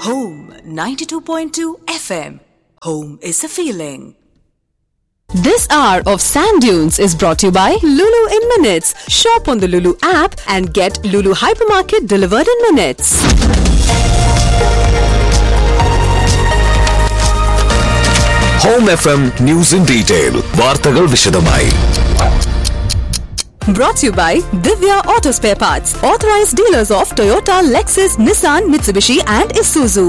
Home 92.2 FM. Home is a feeling. This hour of Sand Dunes is brought to you by Lulu in Minutes. Shop on the Lulu app and get Lulu Hypermarket delivered in minutes. Home F M news in detail വാർത്തകൾ വിശദമായി Brought to you by Divya Auto Spare Parts, authorized dealers of Toyota, Lexus, Nissan, Mitsubishi, and Isuzu.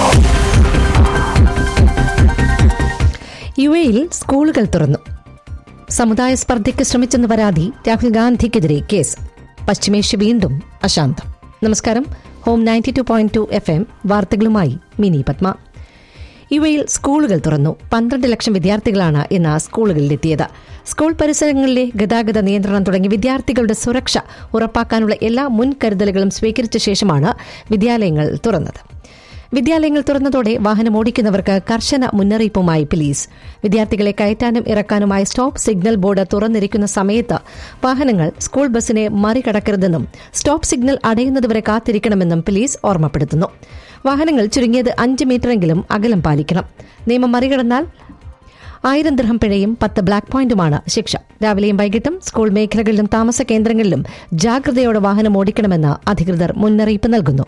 U എയിൽ സ്കൂളുകൾ തുറന്നു സമുദായ സ്പർദ്ധയ്ക്ക് ശ്രമിച്ചെന്ന് പരാതി Rahul ഗാന്ധിക്കെതിരെ case പശ്ചിമേഷ്യ വീണ്ടും അശാന്തം നമസ്കാരം home ninety two point two F M വാർത്തകളുമായി മിനി പത്മ യു എയിൽ സ്കൂളുകൾ തുറന്നു പന്ത്രണ്ട് ലക്ഷം വിദ്യാർത്ഥികളാണ് ഇന്ന് സ്കൂളുകളിലെത്തിയത് സ്കൂൾ പരിസരങ്ങളിലെ ഗതാഗത നിയന്ത്രണം തുടങ്ങി വിദ്യാർത്ഥികളുടെ സുരക്ഷ ഉറപ്പാക്കാനുള്ള എല്ലാ മുൻകരുതലുകളും സ്വീകരിച്ച ശേഷമാണ് വിദ്യാലയങ്ങൾ തുറന്നത് വിദ്യാലയങ്ങൾ തുറന്നതോടെ വാഹനം ഓടിക്കുന്നവർക്ക് കർശന മുന്നറിയിപ്പുമായി പോലീസ് വിദ്യാർത്ഥികളെ കയറ്റാനും ഇറക്കാനുമായി സ്റ്റോപ്പ് സിഗ്നൽ ബോർഡ് തുറന്നിരിക്കുന്ന സമയത്ത് വാഹനങ്ങൾ സ്കൂൾ ബസ്സിനെ മറികടക്കരുതെന്നും സ്റ്റോപ്പ് സിഗ്നൽ അടയുന്നതുവരെ കാത്തിരിക്കണമെന്നും പോലീസ് ഓർമ്മപ്പെടുത്തുന്നു വാഹനങ്ങൾ ചുരുങ്ങിയത് അഞ്ച് മീറ്ററെങ്കിലും അകലം പാലിക്കണം നിയമം മറികടന്നാൽ ആയിരം ദൃഹം പിഴയും പത്ത് ബ്ലാക്ക് പോയിന്റുമാണ് ശിക്ഷ രാവിലെയും വൈകിട്ടും സ്കൂൾ മേഖലകളിലും താമസ കേന്ദ്രങ്ങളിലും ജാഗ്രതയോടെ വാഹനം ഓടിക്കണമെന്ന് അധികൃതർ മുന്നറിയിപ്പ് നൽകുന്നു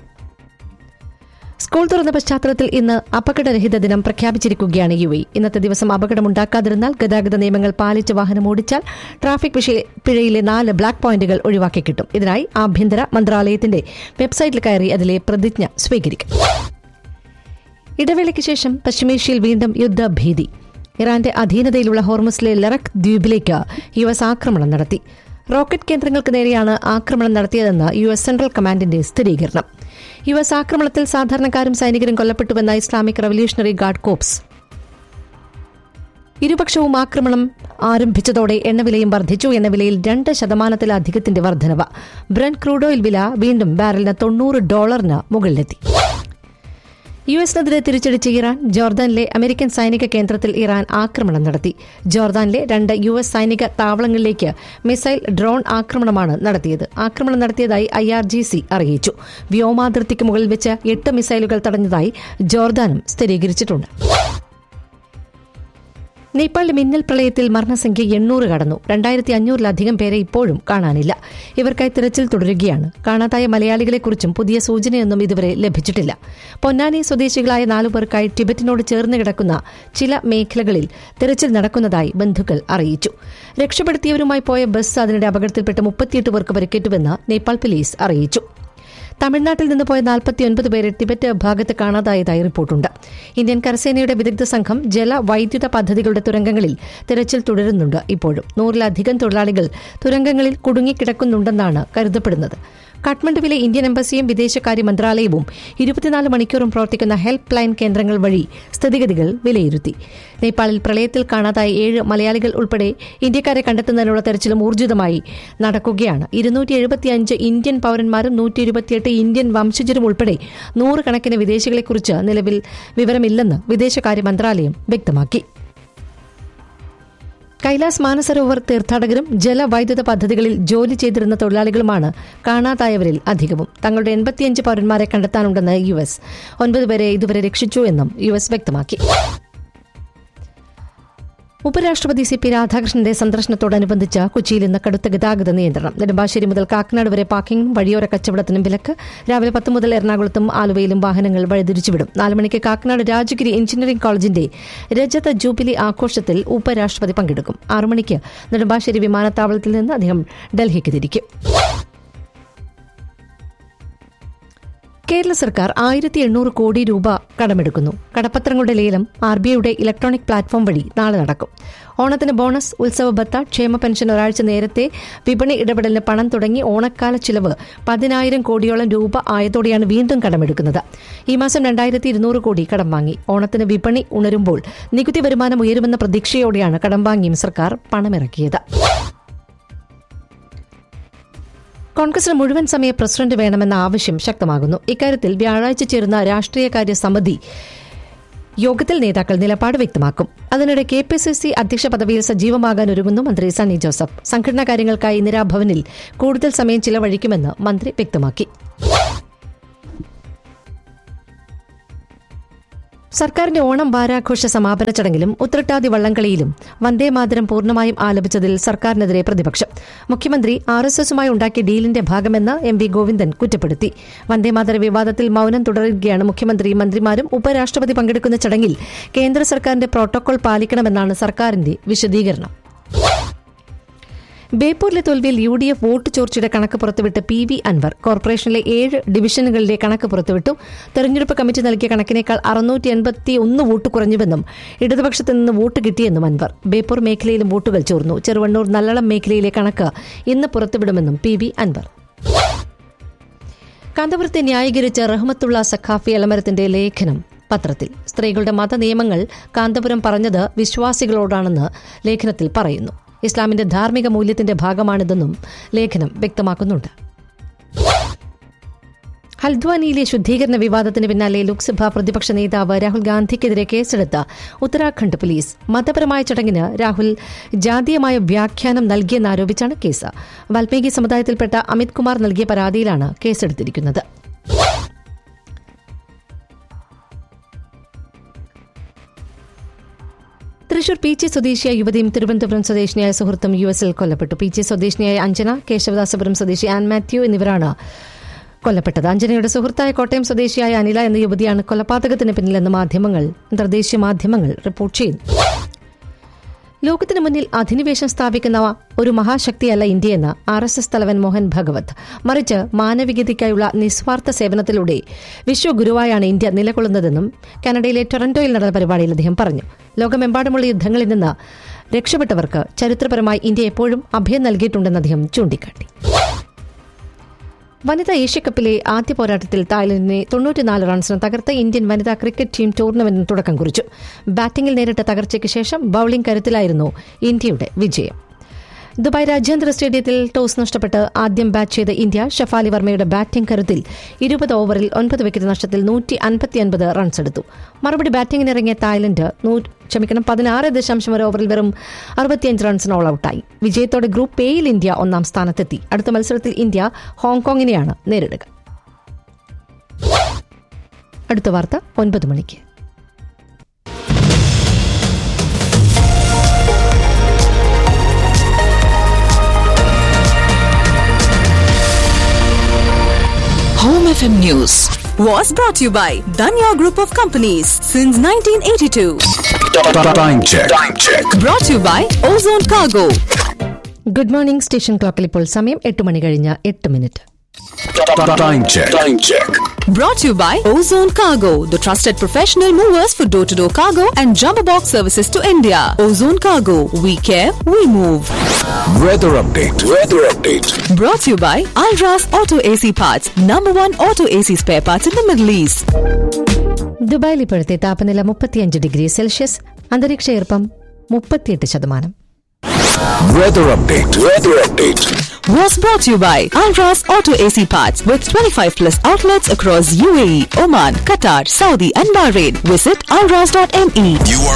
സ്കൂൾ തുറന്ന പശ്ചാത്തലത്തിൽ ഇന്ന് അപകടരഹിത ദിനം പ്രഖ്യാപിച്ചിരിക്കുകയാണ് യു എ ഇന്നത്തെ ദിവസം അപകടമുണ്ടാക്കാതിരുന്നാൽ ഗതാഗത നിയമങ്ങൾ പാലിച്ച് വാഹനം ഓടിച്ചാൽ ട്രാഫിക് വിഷയ പിഴയിലെ നാല് ബ്ലാക്ക് പോയിന്റുകൾ ഒഴിവാക്കി കിട്ടും ഇതിനായി ആഭ്യന്തര മന്ത്രാലയത്തിന്റെ വെബ്സൈറ്റിൽ കയറി അതിലെ പ്രതിജ്ഞ സ്വീകരിക്കും ഇടവേളയ്ക്ക് ശേഷം പശ്ചിമേഷ്യയിൽ വീണ്ടും യുദ്ധഭീതി ഇറാന്റെ അധീനതയിലുള്ള ഹോർമസിലെ ലറക് ദ്വീപിലേക്ക് യു എസ് ആക്രമണം നടത്തി റോക്കറ്റ് കേന്ദ്രങ്ങൾക്ക് നേരെയാണ് ആക്രമണം നടത്തിയതെന്ന് യു എസ് സെൻട്രൽ കമാൻഡിന്റെ സ്ഥിരീകരണം യു എസ് ആക്രമണത്തിൽ സാധാരണക്കാരും സൈനികരും കൊല്ലപ്പെട്ടുവെന്ന ഇസ്ലാമിക് റവല്യൂഷണറി ഗാർഡ് കോപ്സ് ഇരുപക്ഷവും ആക്രമണം ആരംഭിച്ചതോടെ എണ്ണവിലയും വർദ്ധിച്ചു എണ്ണവിലയിൽ രണ്ട് ശതമാനത്തിലധികത്തിന്റെ വർധനവ് ബ്രണ്ട് ക്രൂഡ് ഓയിൽ വില വീണ്ടും ബാരലിന് തൊണ്ണൂറ് ഡോളറിന് മുകളിലെത്തി യു എസിനെതിരെ തിരിച്ചടിച്ച ഇറാൻ ജോർദാനിലെ അമേരിക്കൻ സൈനിക കേന്ദ്രത്തിൽ ഇറാൻ ആക്രമണം നടത്തി ജോർദാനിലെ രണ്ട് യു എസ് സൈനിക താവളങ്ങളിലേക്ക് മിസൈൽ ഡ്രോൺ ആക്രമണമാണ് നടത്തിയത് ആക്രമണം നടത്തിയതായി ഐ ആർ ജി സി അറിയിച്ചു വ്യോമാതിർത്തിക്ക് മുകളിൽ വെച്ച് എട്ട് മിസൈലുകൾ തടഞ്ഞതായി ജോർദാനും സ്ഥിരീകരിച്ചിട്ടുണ്ട് നേപ്പാളിലെ മിന്നൽ പ്രളയത്തിൽ മരണസംഖ്യ എണ്ണൂറ് കടന്നു രണ്ടായിരത്തി അഞ്ഞൂറിലധികം പേരെ ഇപ്പോഴും കാണാനില്ല ഇവർക്കായി തിരച്ചിൽ തുടരുകയാണ് കാണാതായ മലയാളികളെക്കുറിച്ചും പുതിയ സൂചനയൊന്നും ഇതുവരെ ലഭിച്ചിട്ടില്ല പൊന്നാനി സ്വദേശികളായ നാലുപേർക്കായി ടിബറ്റിനോട് ചേർന്ന് കിടക്കുന്ന ചില മേഖലകളിൽ തിരച്ചിൽ നടക്കുന്നതായി ബന്ധുക്കൾ അറിയിച്ചു രക്ഷപ്പെടുത്തിയവരുമായി പോയ ബസ് അതിനിടെ അപകടത്തിൽപ്പെട്ട് മുപ്പത്തിയെട്ട് പേർക്ക് പരിക്കേറ്റുവെന്ന് നേപ്പാൾ പോലീസ് അറിയിച്ചു തമിഴ്നാട്ടിൽ നിന്ന് പോയ നാൽപ്പത്തിയൊൻപത് പേരെ ടിബറ്റ് ഭാഗത്ത് കാണാതായതായി റിപ്പോർട്ടുണ്ട് ഇന്ത്യൻ കരസേനയുടെ വിദഗ്ധ സംഘം ജല വൈദ്യുത പദ്ധതികളുടെ തുരങ്കങ്ങളിൽ തിരച്ചിൽ തുടരുന്നുണ്ട് ഇപ്പോഴും നൂറിലധികം തൊഴിലാളികൾ തുരങ്കങ്ങളിൽ കുടുങ്ങിക്കിടക്കുന്നുണ്ടെന്നാണ് കരുതപ്പെടുന്നത് കാഠ്മണ്ഡുവിലെ ഇന്ത്യൻ എംബസിയും വിദേശകാര്യ മന്ത്രാലയവും ഇരുപത്തിനാല് മണിക്കൂറും പ്രവർത്തിക്കുന്ന ഹെൽപ്പ് ലൈൻ കേന്ദ്രങ്ങൾ വഴി സ്ഥിതിഗതികൾ വിലയിരുത്തി നേപ്പാളിൽ പ്രളയത്തിൽ കാണാതായ ഏഴ് മലയാളികൾ ഉൾപ്പെടെ ഇന്ത്യക്കാരെ കണ്ടെത്തുന്നതിനുള്ള തെരച്ചിലും ഊർജിതമായി നടക്കുകയാണ് ഇരുന്നൂറ്റി എഴുപത്തിയഞ്ച് ഇന്ത്യൻ പൌരന്മാരും നൂറ്റി ഇരുപത്തിയെട്ട് ഇന്ത്യൻ വംശജരും ഉൾപ്പെടെ നൂറുകണക്കിന് വിദേശികളെക്കുറിച്ച് നിലവിൽ വിവരമില്ലെന്ന് വിദേശകാര്യ മന്ത്രാലയം വ്യക്തമാക്കി കൈലാസ് മാനസരോവർ തീർത്ഥാടകരും ജലവൈദ്യുത പദ്ധതികളിൽ ജോലി ചെയ്തിരുന്ന തൊഴിലാളികളുമാണ് കാണാതായവരിൽ അധികവും തങ്ങളുടെ എൺപത്തിയഞ്ച് പൗരന്മാരെ കണ്ടെത്താനുണ്ടെന്ന് യു എസ് ഒൻപത് പേരെ ഇതുവരെ രക്ഷിച്ചു എന്നും യു എസ് വ്യക്തമാക്കി ഉപരാഷ്ട്രപതി സി പി രാധാകൃഷ്ണന്റെ സന്ദർശനത്തോടനുബന്ധിച്ച് കൊച്ചിയിൽ ഇന്ന് കടുത്ത ഗതാഗത നിയന്ത്രണം നെടുമ്പാശ്ശേരി മുതൽ കാക്കനാട് വരെ പാർക്കിംഗും വഴിയോര കച്ചവടത്തിനും വിലക്ക് രാവിലെ പത്ത് മുതൽ എറണാകുളത്തും ആലുവയിലും വാഹനങ്ങൾ വഴിതിരിച്ചുവിടും നാല് മണിക്ക് കാക്കനാട് രാജഗിരി എഞ്ചിനീയറിംഗ് കോളേജിന്റെ രജത ജൂബിലി ആഘോഷത്തിൽ ഉപരാഷ്ട്രപതി പങ്കെടുക്കും ആറു മണിക്ക് നെടുമ്പാശ്ശേരി വിമാനത്താവളത്തിൽ നിന്ന് അദ്ദേഹം ഡൽഹിക്ക് തിരിക്കും കേരള സർക്കാർ ആയിരത്തി എണ്ണൂറ് കോടി രൂപ കടമെടുക്കുന്നു കടപ്പത്രങ്ങളുടെ ലേലം ആർ ബി ഐയുടെ ഇലക്ട്രോണിക് പ്ലാറ്റ്ഫോം വഴി നാളെ നടക്കും ഓണത്തിന് ബോണസ് ഉത്സവ ഭത്ത ക്ഷേമ പെൻഷൻ ഒരാഴ്ച നേരത്തെ വിപണി ഇടപെടലിന് പണം തുടങ്ങി ഓണക്കാല ചിലവ് പതിനായിരം കോടിയോളം രൂപ ആയതോടെയാണ് വീണ്ടും കടമെടുക്കുന്നത് ഈ മാസം രണ്ടായിരത്തി ഇരുന്നൂറ് കോടി കടം വാങ്ങി ഓണത്തിന് വിപണി ഉണരുമ്പോൾ നികുതി വരുമാനം ഉയരുമെന്ന പ്രതീക്ഷയോടെയാണ് കടം വാങ്ങിയും സർക്കാർ പണമിറക്കിയത് കോൺഗ്രസിന് മുഴുവൻ സമയ പ്രസിഡന്റ് വേണമെന്ന ആവശ്യം ശക്തമാകുന്നു ഇക്കാര്യത്തിൽ വ്യാഴാഴ്ച ചേരുന്ന രാഷ്ട്രീയകാര്യ സമിതി യോഗത്തിൽ നേതാക്കൾ നിലപാട് വ്യക്തമാക്കും അതിനിടെ കെ പി സി സി അധ്യക്ഷ പദവിയിൽ സജീവമാകാൻ ഒരുങ്ങുന്നു മന്ത്രി സണ്ണി ജോസഫ് സംഘടനാ കാര്യങ്ങൾക്കായി ഇന്ദിരാഭവനിൽ കൂടുതൽ സമയം ചിലവഴിക്കുമെന്ന് മന്ത്രി വ്യക്തമാക്കി സർക്കാരിന്റെ ഓണം വാരാഘോഷ സമാപന ചടങ്ങിലും ഉത്രട്ടാതി വള്ളംകളിയിലും വന്ദേമാതരം പൂർണ്ണമായും ആലപിച്ചതിൽ സർക്കാരിനെതിരെ പ്രതിപക്ഷം മുഖ്യമന്ത്രി ആർ എസ് എസുമായി ഉണ്ടാക്കിയ ഡീലിന്റെ ഭാഗമെന്ന് എം വി ഗോവിന്ദൻ കുറ്റപ്പെടുത്തി വന്ദേമാതര വിവാദത്തിൽ മൌനം തുടരുകയാണ് മുഖ്യമന്ത്രി മന്ത്രിമാരും ഉപരാഷ്ട്രപതി പങ്കെടുക്കുന്ന ചടങ്ങിൽ കേന്ദ്ര സർക്കാരിന്റെ പ്രോട്ടോകോൾ പാലിക്കണമെന്നാണ് സർക്കാരിന്റെ വിശദീകരണം ബേപ്പൂരിലെ തോൽവിയിൽ യു ഡി എഫ് വോട്ട് ചോർച്ചയുടെ കണക്ക് പുറത്തുവിട്ട് പി വി അൻവർ കോർപ്പറേഷനിലെ ഏഴ് ഡിവിഷനുകളിലെ കണക്ക് പുറത്തുവിട്ടു തെരഞ്ഞെടുപ്പ് കമ്മിറ്റി നൽകിയ കണക്കിനേക്കാൾ അറുന്നൂറ്റി എൺപത്തി ഒന്ന് വോട്ട് കുറഞ്ഞുവെന്നും ഇടതുപക്ഷത്ത് നിന്ന് വോട്ട് കിട്ടിയെന്നും അൻവർ ബേപ്പൂർ മേഖലയിലും വോട്ടുകൾ ചോർന്നു ചെറുവണ്ണൂർ നല്ലളം മേഖലയിലെ കണക്ക് ഇന്ന് പുറത്തുവിടുമെന്നും പി വി അൻവർ കാന്തപുരത്തെ ന്യായീകരിച്ച റഹ്മത്തുള്ള സഖാഫി എളമരത്തിന്റെ ലേഖനം പത്രത്തിൽ സ്ത്രീകളുടെ മതനിയമങ്ങൾ കാന്തപുരം പറഞ്ഞത് വിശ്വാസികളോടാണെന്ന് ലേഖനത്തിൽ പറയുന്നു ഇസ്ലാമിന്റെ ധാർമ്മിക മൂല്യത്തിന്റെ ഭാഗമാണിതെന്നും ലേഖനം വ്യക്തമാക്കുന്നുണ്ട് ഹൽദ്വാനിയിലെ ശുദ്ധീകരണ വിവാദത്തിന് പിന്നാലെ ലോക്സഭാ പ്രതിപക്ഷ നേതാവ് രാഹുൽ ഗാന്ധിക്കെതിരെ കേസെടുത്ത ഉത്തരാഖണ്ഡ് പോലീസ് മതപരമായ ചടങ്ങിന് രാഹുൽ ജാതീയമായ വ്യാഖ്യാനം നൽകിയെന്നാരോപിച്ചാണ് കേസ് വാൽമീകി സമുദായത്തിൽപ്പെട്ട അമിത് കുമാർ നൽകിയ പരാതിയിലാണ് കേസെടുത്തിരിക്കുന്നത് തൃശൂർ പി ജി സ്വദേശിയായ യുവതിയും തിരുവനന്തപുരം സ്വദേശിനിയായ സുഹൃത്തും യു എസിൽ കൊല്ലപ്പെട്ടു പി ജി സ്വദേശിനിയായ അഞ്ജന കേശവദാസപുരം സ്വദേശി ആൻ മാത്യു എന്നിവരാണ് കൊല്ലപ്പെട്ടത് അഞ്ജനയുടെ സുഹൃത്തായ കോട്ടയം സ്വദേശിയായ അനില എന്ന യുവതിയാണ് കൊലപാതകത്തിന് പിന്നിലെന്ന് മാധ്യമങ്ങൾ അന്തർദേശീയ മാധ്യമങ്ങൾ റിപ്പോർട്ട് ചെയ്യുന്നു ലോകത്തിന് മുന്നിൽ അധിനിവേശം സ്ഥാപിക്കുന്ന ഒരു മഹാശക്തിയല്ല ഇന്ത്യയെന്ന് ആർ എസ് എസ് തലവൻ മോഹൻ ഭഗവത് മറിച്ച് മാനവികതയ്ക്കായുള്ള നിസ്വാർത്ഥ സേവനത്തിലൂടെ വിശ്വഗുരുവായാണ് ഇന്ത്യ നിലകൊള്ളുന്നതെന്നും കാനഡയിലെ ടൊറന്റോയിൽ നടന്ന പരിപാടിയിൽ അദ്ദേഹം പറഞ്ഞു ലോകമെമ്പാടുമുള്ള യുദ്ധങ്ങളിൽ നിന്ന് രക്ഷപ്പെട്ടവർക്ക് ചരിത്രപരമായി ഇന്ത്യ എപ്പോഴും അഭയം നൽകിയിട്ടുണ്ടെന്ന് അദ്ദേഹം ചൂണ്ടിക്കാട്ടി വനിതാ ഏഷ്യക്കപ്പിലെ ആദ്യ പോരാട്ടത്തിൽ തായ്ലൻഡിനെ തൊണ്ണൂറ്റിനാല് റൺസിന് തകർത്ത ഇന്ത്യൻ വനിതാ ക്രിക്കറ്റ് ടീം ടൂർണമെന്റിന് തുടക്കം കുറിച്ചു ബാറ്റിംഗിൽ നേരിട്ട തകർച്ചയ്ക്ക് ശേഷം ബൌളിംഗ് കരുത്തിലായിരുന്നു ഇന്ത്യയുടെ വിജയം ദുബായ് രാജ്യാന്തര സ്റ്റേഡിയത്തിൽ ടോസ് നഷ്ടപ്പെട്ട് ആദ്യം ബാറ്റ് ചെയ്ത ഇന്ത്യ ഷഫാലി വർമ്മയുടെ ബാറ്റിംഗ് കരുത്തിൽ ഇരുപത് ഓവറിൽ ഒൻപത് വിക്കറ്റ് നഷ്ടത്തിൽ നൂറ്റി അൻപത്തിയൊൻപത് റൺസ് എടുത്തു മറുപടി ബാറ്റിംഗിനിറങ്ങിയ തായ്ലൻഡ് നൂ- ക്ഷമിക്കണം പതിനാറ് ദശാംശം ഒരു ഓവറിൽ വെറും അറുപത്തിയഞ്ച് റൺസിന് ഓൾ ഔട്ടായി വിജയത്തോടെ ഗ്രൂപ്പ് എയിൽ ഇന്ത്യ ഒന്നാം സ്ഥാനത്തെത്തി അടുത്ത മത്സരത്തിൽ ഇന്ത്യ ഹോങ്കോങ്ങിനെയാണ് നേരിടുക അടുത്ത വാർത്ത ഒൻപത് മണിക്ക് Home FM News was brought to you by Danya Group of Companies since 1982. Time check. Time check. Brought to you by Ozone Cargo. Good morning station ക്ലോക്കിൽ ഇപ്പോൾ സമയം എട്ട് മണി കഴിഞ്ഞ എട്ട് minute Time check. Time check. Brought to you by Ozone Cargo, the trusted professional movers for door to door cargo and jumbo box services to India. Ozone Cargo, we care, we move. Weather update. Weather update. Brought to you by Alras Auto AC Parts, number one auto AC spare parts in the Middle East. ദുബായിൽ ഇപ്പോഴത്തെ താപനില മുപ്പത്തിയഞ്ച് degree Celsius അന്തരീക്ഷ ഈർപ്പം മുപ്പത്തിയെട്ട് ശതമാനം Weather update. Weather update. Was brought to you by Alras Auto AC Parts with 25 plus outlets across UAE, Oman, Qatar, Saudi, and Bahrain. Visit alras.me. You are